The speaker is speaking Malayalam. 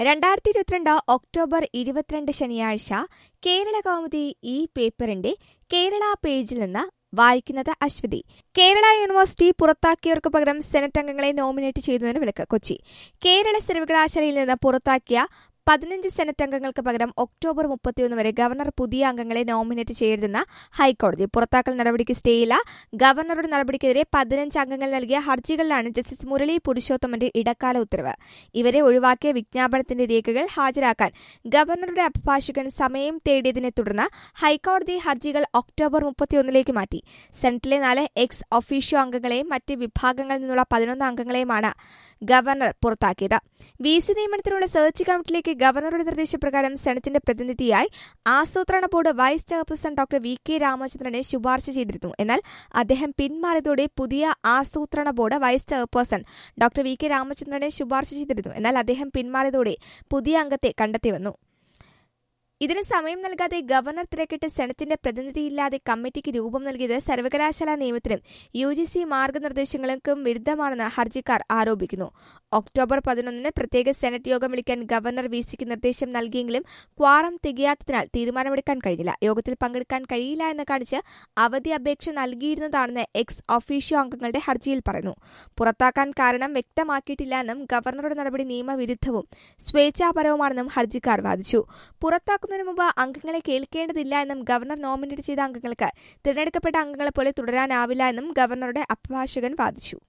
രണ്ടായിരത്തി ഇരുപത്തിരണ്ട് ഒക്ടോബർ ഇരുപത്തിരണ്ട് ശനിയാഴ്ച കേരള കൗമുദി ഈ പേപ്പറിന്റെ കേരള പേജിൽ നിന്ന് വായിക്കുന്നത് അശ്വതി കേരള യൂണിവേഴ്സിറ്റി പുറത്താക്കിയവർക്ക് പകരം സെനറ്റ് അംഗങ്ങളെ നോമിനേറ്റ് ചെയ്തതിന് വിലക്ക് കൊച്ചി കേരള സർവകലാശാലയിൽ നിന്ന് പുറത്താക്കിയ പതിനഞ്ച് സെനറ്റ് അംഗങ്ങൾക്ക് പകരം ഒക്ടോബർ മുപ്പത്തിയൊന്ന് വരെ ഗവർണർ പുതിയ അംഗങ്ങളെ നോമിനേറ്റ് ചെയ്യരുതെന്ന് ഹൈക്കോടതി പുറത്താക്കൽ നടപടിക്ക് സ്റ്റേയില്ല ഗവർണറുടെ നടപടിക്കെതിരെ പതിനഞ്ച് അംഗങ്ങൾ നൽകിയ ഹർജികളിലാണ് ജസ്റ്റിസ് മുരളി പുരുഷോത്തമന്റെ ഇടക്കാല ഉത്തരവ് ഇവരെ ഒഴിവാക്കിയ വിജ്ഞാപനത്തിന്റെ രേഖകൾ ഹാജരാക്കാൻ ഗവർണറുടെ അഭിഭാഷകൻ സമയം തേടിയതിനെ തുടർന്ന് ഹൈക്കോടതി ഹർജികൾ ഒക്ടോബർ മുപ്പത്തിയൊന്നിലേക്ക് മാറ്റി സെനറ്റിലെ നാല് എക്സ് ഒഫീഷ്യോ അംഗങ്ങളെയും മറ്റ് വിഭാഗങ്ങളിൽ നിന്നുള്ള പതിനൊന്ന് അംഗങ്ങളെയുമാണ് ഗവർണർ പുറത്താക്കിയത് വി സി നിയമനത്തിനുള്ള സെർച്ച് കമ്മിറ്റിയിലേക്ക് ഗവർണറുടെ നിർദ്ദേശപ്രകാരം സെനറ്റിന്റെ പ്രതിനിധിയായി ആസൂത്രണ board vice chairperson doctor V K രാമചന്ദ്രനെ ശുപാർശ ചെയ്തിരുന്നു എന്നാൽ അദ്ദേഹം പിന്മാറിയതോടെ പുതിയ ആസൂത്രണ board vice chairperson doctor V K രാമചന്ദ്രനെ ശുപാർശ ചെയ്തിരുന്നു എന്നാൽ അദ്ദേഹം പിന്മാറിയതോടെ പുതിയ അംഗത്തെ കണ്ടെത്തി വന്നു ഇതിന് സമയം നൽകാതെ ഗവർണർ തിരക്കിട്ട് സെനറ്റിന്റെ പ്രതിനിധിയില്ലാതെ കമ്മിറ്റിക്ക് രൂപം നൽകിയത് സർവകലാശാലാ നിയമത്തിനും യു ജി സി മാർഗനിർദ്ദേശങ്ങൾക്കും വിരുദ്ധമാണെന്ന് ഹർജിക്കാർ ആരോപിക്കുന്നു ഒക്ടോബർ പതിനൊന്നിന് പ്രത്യേക സെനറ്റ് യോഗം വിളിക്കാൻ ഗവർണർ വി സിക്ക് നിർദ്ദേശം നൽകിയെങ്കിലും ക്വാറം തികയാത്തതിനാൽ തീരുമാനമെടുക്കാൻ കഴിഞ്ഞില്ല യോഗത്തിൽ പങ്കെടുക്കാൻ കഴിയില്ല എന്ന് കാണിച്ച് അവധി അപേക്ഷ നൽകിയിരുന്നതാണെന്ന് എക്സ് ഒഫീഷ്യോ അംഗങ്ങളുടെ ഹർജിയിൽ പറയുന്നു പുറത്താക്കാൻ കാരണം വ്യക്തമാക്കിയിട്ടില്ല എന്നും ഗവർണറുടെ നടപടി നിയമവിരുദ്ധവും സ്വേച്ഛാപരവുമാണെന്നും ഹർജിക്കാർ വാദിച്ചു പുറത്താക്കുന്ന നടക്കുന്നതിന് മുമ്പ് അംഗങ്ങളെ കേൾക്കേണ്ടതില്ല എന്നും ഗവർണർ നോമിനേറ്റ് ചെയ്ത അംഗങ്ങൾക്ക് തിരഞ്ഞെടുക്കപ്പെട്ട അംഗങ്ങളെപ്പോലെ തുടരാനാവില്ല എന്നും ഗവർണറുടെ അഭിഭാഷകൻ വാദിച്ചു